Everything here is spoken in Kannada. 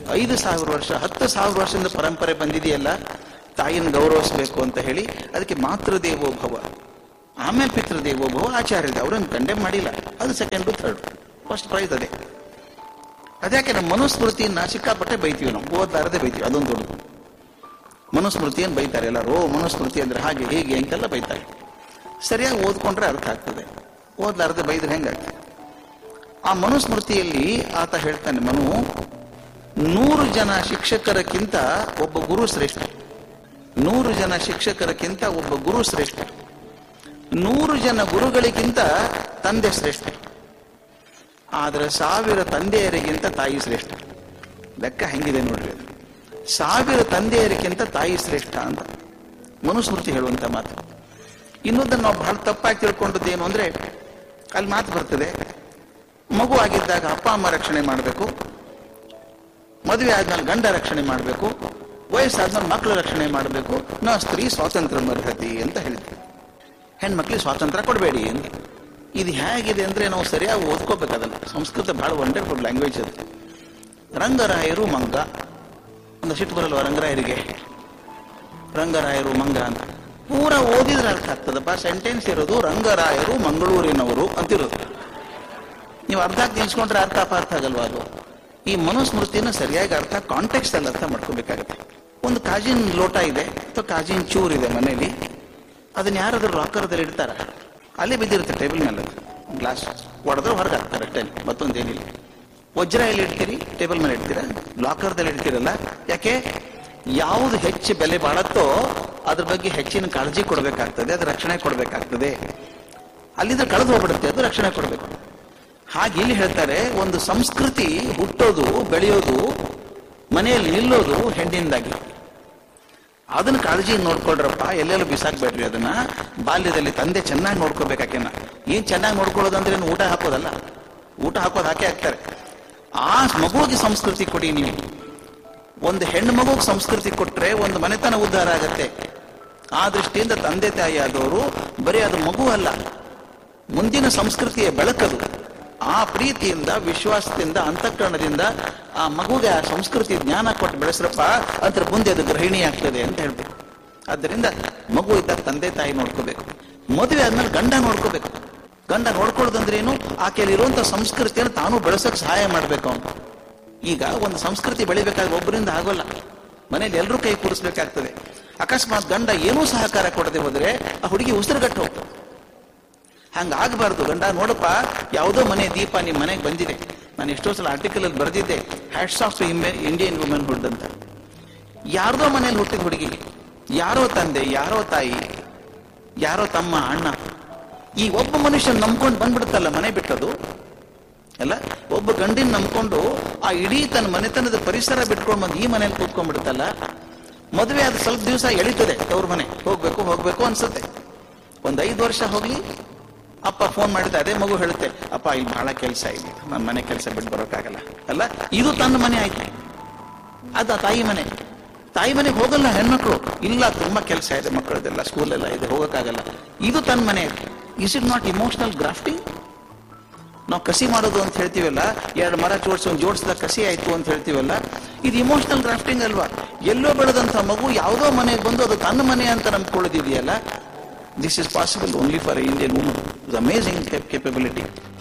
ಐದು ಸಾವಿರ ವರ್ಷ ಹತ್ತು ಸಾವಿರ ವರ್ಷದಿಂದ ಪರಂಪರೆ ಬಂದಿದೆಯಲ್ಲ ತಾಯಿನ ಗೌರವಿಸಬೇಕು ಅಂತ ಹೇಳಿ ಅದಕ್ಕೆ ಮಾತೃದೇವೋ ಭವ ಆಮೇಲೆ ಪಿತೃದೇವೋ ಭವ ಆಚಾರ್ಯ ಅವ್ರನ್ನ ಕಂಡೆಮ್ ಮಾಡಿಲ್ಲ ಅದು ಸೆಕೆಂಡು ಥರ್ಡ್ ಫಸ್ಟ್ ಪ್ರೈಸ್ ಅದೇ ಅದ್ಯಾಕೆ ನಮ್ಮ ಮನುಸ್ಮೃತಿಯನ್ನ ಸಿಕ್ಕಾಪಟ್ಟೆ ಬೈತೀವಿ ನಾವು ಓದ್ಲಾರದೆ ಬೈತೀವಿ ಅದೊಂದು ದೊಡ್ಡದು ಮನುಸ್ಮೃತಿಯನ್ನು ಬೈತಾರೆ ಎಲ್ಲರೂ ಓ ಮನುಸ್ಮೃತಿ ಅಂದ್ರೆ ಹಾಗೆ ಹೀಗೆ ಅಂತೆಲ್ಲ ಬೈತಾರೆ ಸರಿಯಾಗಿ ಓದ್ಕೊಂಡ್ರೆ ಅರ್ಥ ಆಗ್ತದೆ ಓದ್ಲಾರದೆ ಬೈದ್ರೆ ಹೆಂಗಾಗ್ತದೆ ಆ ಮನುಸ್ಮೃತಿಯಲ್ಲಿ ಆತ ಹೇಳ್ತಾನೆ ಮನು ನೂರು ಜನ ಶಿಕ್ಷಕರಕ್ಕಿಂತ ಒಬ್ಬ ಗುರು ಶ್ರೇಷ್ಠ ನೂರು ಜನ ಶಿಕ್ಷಕರಕ್ಕಿಂತ ಒಬ್ಬ ಗುರು ಶ್ರೇಷ್ಠ ನೂರು ಜನ ಗುರುಗಳಿಗಿಂತ ತಂದೆ ಶ್ರೇಷ್ಠ ಆದ್ರೆ ಸಾವಿರ ತಂದೆಯರಿಗಿಂತ ತಾಯಿ ಶ್ರೇಷ್ಠ ಲೆಕ್ಕ ಹೆಂಗಿದೆ ನೋಡ್ರಿ ಅದು. ಸಾವಿರ ತಂದೆಯರಿಗಿಂತ ತಾಯಿ ಶ್ರೇಷ್ಠ ಅಂತ ಮನುಸ್ಮೃತಿ ಹೇಳುವಂತ ಮಾತು ಇನ್ನೊಂದನ್ನು ನಾವು ಬಹಳ ತಪ್ಪಾಗಿ ತಿಳ್ಕೊಂಡದ್ದು ಏನು ಅಂದ್ರೆ ಅಲ್ಲಿ ಮಾತು ಬರ್ತದೆ ಮಗು ಆಗಿದ್ದಾಗ ಅಪ್ಪ ಅಮ್ಮ ರಕ್ಷಣೆ ಮಾಡಬೇಕು ಮದುವೆ ಆದ್ಮೇಲೆ ಗಂಡ ರಕ್ಷಣೆ ಮಾಡಬೇಕು ವಯಸ್ಸಾದ್ಮೇಲೆ ಮಕ್ಕಳು ರಕ್ಷಣೆ ಮಾಡಬೇಕು ನಾ ಸ್ತ್ರೀ ಸ್ವಾತಂತ್ರ್ಯ ಅರ್ಹತಿ ಅಂತ ಹೇಳಿದ್ವಿ ಹೆಣ್ಮಕ್ಳಿಗೆ ಸ್ವಾತಂತ್ರ್ಯ ಕೊಡಬೇಡಿ ಅಂತ ಇದು ಹೇಗಿದೆ ಅಂದ್ರೆ ನಾವು ಸರಿಯಾಗಿ ಓದ್ಕೋಬೇಕದಲ್ಲ ಸಂಸ್ಕೃತ ಬಹಳ ವಂಡರ್ಫುಲ್ ಲ್ಯಾಂಗ್ವೇಜ್ ಅದು ರಂಗರಾಯರು ಮಂಗ ಒಂದು ಸಿಟ್ಟು ಬರಲ್ವ ರಂಗರಾಯರಿಗೆ ರಂಗರಾಯರು ಮಂಗ ಅಂತ ಪೂರ ಓದಿದ್ರೆ ಅರ್ಥ ಆಗ್ತದಪ್ಪ ಸೆಂಟೆನ್ಸ್ ಇರೋದು ರಂಗರಾಯರು ಮಂಗಳೂರಿನವರು ಅಂತಿರೋದು ನೀವು ಅರ್ಧ ನಿಲ್ಸ್ಕೊಂಡ್ರೆ ಅರ್ಥ ಅಪಾರ್ಥ ಆಗಲ್ವಾ ಅದು ಈ ಮನುಸ್ಮೃತಿನ ಸರಿಯಾಗಿ ಅರ್ಥ ಕಾಂಟೆಕ್ಸ್ಟ್ ಅಲ್ಲಿ ಅರ್ಥ ಮಾಡ್ಕೋಬೇಕಾಗತ್ತೆ ಒಂದು ಕಾಜಿನ ಲೋಟ ಇದೆ ಅಥವಾ ಕಾಜಿನ ಚೂರ್ ಇದೆ ಮನೆಯಲ್ಲಿ ಅದನ್ನ ಯಾರಾದ್ರೂ ಲಾಕರ್ದಲ್ಲಿ ಇಡ್ತಾರ ಅಲ್ಲೇ ಬಿದ್ದಿರುತ್ತೆ ಟೇಬಲ್ ಮೇಲೆ ಗ್ಲಾಸ್ ಹೊಡೆದ್ರೆ ಹೊರಗೆ ಹಾಕ್ತಾರೆ ಟೈಲ್ ಮತ್ತೊಂದೇನಿಲ್ಲ ವಜ್ರ ಎಲ್ಲಿ ಇಡ್ತೀರಿ ಟೇಬಲ್ ಮೇಲೆ ಇಡ್ತೀರಾ ಲಾಕರ್ದಲ್ಲಿ ಇಡ್ತೀರಲ್ಲ ಯಾಕೆ ಯಾವುದು ಹೆಚ್ಚು ಬೆಲೆ ಬಾಳತ್ತೋ ಅದ್ರ ಬಗ್ಗೆ ಹೆಚ್ಚಿನ ಕಾಳಜಿ ಕೊಡಬೇಕಾಗ್ತದೆ ಅದು ರಕ್ಷಣೆ ಕೊಡಬೇಕಾಗ್ತದೆ ಅಲ್ಲಿಂದ ಕಳೆದು ಹೋಗ್ಬಿಡುತ್ತೆ ಅದು ರಕ್ಷಣೆ ಕೊಡಬೇಕು ಹಾಗೆ ಇಲ್ಲಿ ಹೇಳ್ತಾರೆ ಒಂದು ಸಂಸ್ಕೃತಿ ಹುಟ್ಟೋದು ಬೆಳೆಯೋದು ಮನೆಯಲ್ಲಿ ನಿಲ್ಲೋದು ಹೆಣ್ಣಿಂದಾಗಿ ಅದನ್ನ ಕಾಳಜಿ ನೋಡ್ಕೊಳ್ರಪ್ಪ ಎಲ್ಲೆಲ್ಲೂ ಬಿಸಾಕ್ಬೇಡ್ರಿ ಅದನ್ನ ಬಾಲ್ಯದಲ್ಲಿ ತಂದೆ ಚೆನ್ನಾಗಿ ನೋಡ್ಕೋಬೇಕಾಕೆನ ಏನ್ ಚೆನ್ನಾಗಿ ನೋಡ್ಕೊಳ್ಳೋದಂದ್ರೆ ಏನು ಊಟ ಹಾಕೋದಲ್ಲ ಊಟ ಹಾಕೋದು ಹಾಕೇ ಹಾಕ್ತಾರೆ ಆ ಮಗುವಿಗೆ ಸಂಸ್ಕೃತಿ ಕೊಡಿ ನೀವು ಒಂದು ಹೆಣ್ಣು ಮಗುಗೆ ಸಂಸ್ಕೃತಿ ಕೊಟ್ರೆ ಒಂದು ಮನೆತನ ಉದ್ಧಾರ ಆಗತ್ತೆ ಆ ದೃಷ್ಟಿಯಿಂದ ತಂದೆ ತಾಯಿ ಆದವರು ಬರೀ ಅದು ಮಗು ಅಲ್ಲ ಮುಂದಿನ ಸಂಸ್ಕೃತಿಯ ಬೆಳಕದು ಆ ಪ್ರೀತಿಯಿಂದ ವಿಶ್ವಾಸದಿಂದ ಅಂತಃಕರಣದಿಂದ ಆ ಮಗುಗೆ ಆ ಸಂಸ್ಕೃತಿ ಜ್ಞಾನ ಕೊಟ್ಟು ಬೆಳೆಸ್ರಪ್ಪ ಅದ್ರ ಮುಂದೆ ಅದು ಗೃಹಿಣಿ ಆಗ್ತದೆ ಅಂತ ಹೇಳ್ಬೇಕು ಆದ್ದರಿಂದ ಮಗು ಇದ್ದಾಗ ತಂದೆ ತಾಯಿ ನೋಡ್ಕೋಬೇಕು ಮದುವೆ ಆದ್ಮೇಲೆ ಗಂಡ ನೋಡ್ಕೋಬೇಕು ಗಂಡ ನೋಡ್ಕೊಳ್ಳೋದಂದ್ರೆ ಏನು ಆಕೆಯಲ್ಲಿ ಇರುವಂತ ಸಂಸ್ಕೃತಿಯನ್ನು ತಾನು ಬೆಳೆಸೋಕೆ ಸಹಾಯ ಮಾಡ್ಬೇಕು ಅವನು ಈಗ ಒಂದು ಸಂಸ್ಕೃತಿ ಬೆಳಿಬೇಕಾದ್ರೆ ಒಬ್ಬರಿಂದ ಆಗೋಲ್ಲ ಮನೇಲಿ ಎಲ್ಲರೂ ಕೈ ಕೂರಿಸ್ಬೇಕಾಗ್ತದೆ ಅಕಸ್ಮಾತ್ ಗಂಡ ಏನೂ ಸಹಕಾರ ಕೊಡದೆ ಹೋದ್ರೆ ಆ ಹುಡುಗಿ ಉಸಿರುಗಟ್ಟು ಹೋಗ್ತದೆ ಹಂಗ ಆಗಬಾರ್ದು ಗಂಡ ನೋಡಪ್ಪ ಯಾವುದೋ ಮನೆ ದೀಪ ನಿಮ್ಮ ಮನೆಗೆ ಬಂದಿದೆ ನಾನು ಎಷ್ಟೋ ಸಲ ಆರ್ಟಿಕಲ್ ಅಲ್ಲಿ ಬರೆದಿದ್ದೆ ಹ್ಯಾಟ್ಸ್ ಆಫ್ ಇಂಡಿಯನ್ ವುಮೆನ್ಹುಡ್ ಅಂತ ಯಾರ್ದೋ ಮನೇಲಿ ಹುಟ್ಟಿದ ಹುಡುಗಿ ಯಾರೋ ತಂದೆ ಯಾರೋ ತಾಯಿ ಯಾರೋ ತಮ್ಮ ಅಣ್ಣ ಈ ಒಬ್ಬ ಮನುಷ್ಯ ನಂಬ್ಕೊಂಡು ಬಂದ್ಬಿಡುತ್ತಲ್ಲ ಮನೆ ಬಿಟ್ಟದು ಅಲ್ಲ ಒಬ್ಬ ಗಂಡಿನ ನಂಬ್ಕೊಂಡು ಆ ಇಡೀ ತನ್ನ ಮನೆತನದ ಪರಿಸರ ಬಿಟ್ಕೊಂಡು ಬಂದು ಈ ಮನೇಲಿ ಕೂತ್ಕೊಂಡ್ಬಿಡುತ್ತಲ್ಲ ಮದುವೆ ಆದ ಸ್ವಲ್ಪ ದಿವಸ ಎಳಿತದೆ ತವ್ರ ಮನೆ ಹೋಗ್ಬೇಕು ಹೋಗ್ಬೇಕು ಅನ್ಸುತ್ತೆ ಒಂದ್ ಐದು ವರ್ಷ ಹೋಗ್ಲಿ ಅಪ್ಪ ಫೋನ್ ಮಾಡಿದ ಅದೇ ಮಗು ಹೇಳುತ್ತೆ ಅಪ್ಪ ಇಲ್ಲಿ ಬಹಳ ಕೆಲಸ ಇದೆ ನನ್ನ ಮನೆ ಕೆಲಸ ಬಿಟ್ಟು ಬರೋಕ್ಕಾಗಲ್ಲ ಅಲ್ಲ ಇದು ತನ್ನ ಮನೆ ಆಯ್ತು ಅದು ಆ ತಾಯಿ ಮನೆ ತಾಯಿ ಮನೆಗೆ ಹೋಗಲ್ಲ ಹೆಣ್ಮಕ್ಳು ಇಲ್ಲ ತುಂಬಾ ಕೆಲಸ ಇದೆ ಮಕ್ಕಳದೆಲ್ಲ ಸ್ಕೂಲೆಲ್ಲ ಇದೆ ಹೋಗಕ್ಕಾಗಲ್ಲ ಇದು ತನ್ನ ಮನೆ is it not emotional grafting ನಾವು ಕಸಿ ಮಾಡೋದು ಅಂತ ಹೇಳ್ತೀವಲ್ಲ ಎರಡು ಮರ ಜೋಡಿಸಿ ಒಂದು ಜೋಡಿಸಿದ ಕಸಿ ಆಯ್ತು ಅಂತ ಹೇಳ್ತೀವಲ್ಲ ಇದು ಇಮೋಷನಲ್ ಗ್ರಾಫ್ಟಿಂಗ್ ಅಲ್ವಾ ಎಲ್ಲೋ ಬೆಳೆದಂತ ಮಗು ಯಾವುದೋ ಮನೆಗೆ ಬಂದು ಅದು ತನ್ನ ಮನೆ ಅಂತ ನಂಬ್ಕೊಳ್ಳೋದಿದೆಯಲ್ಲ this is possible only for Indian woman amazing capability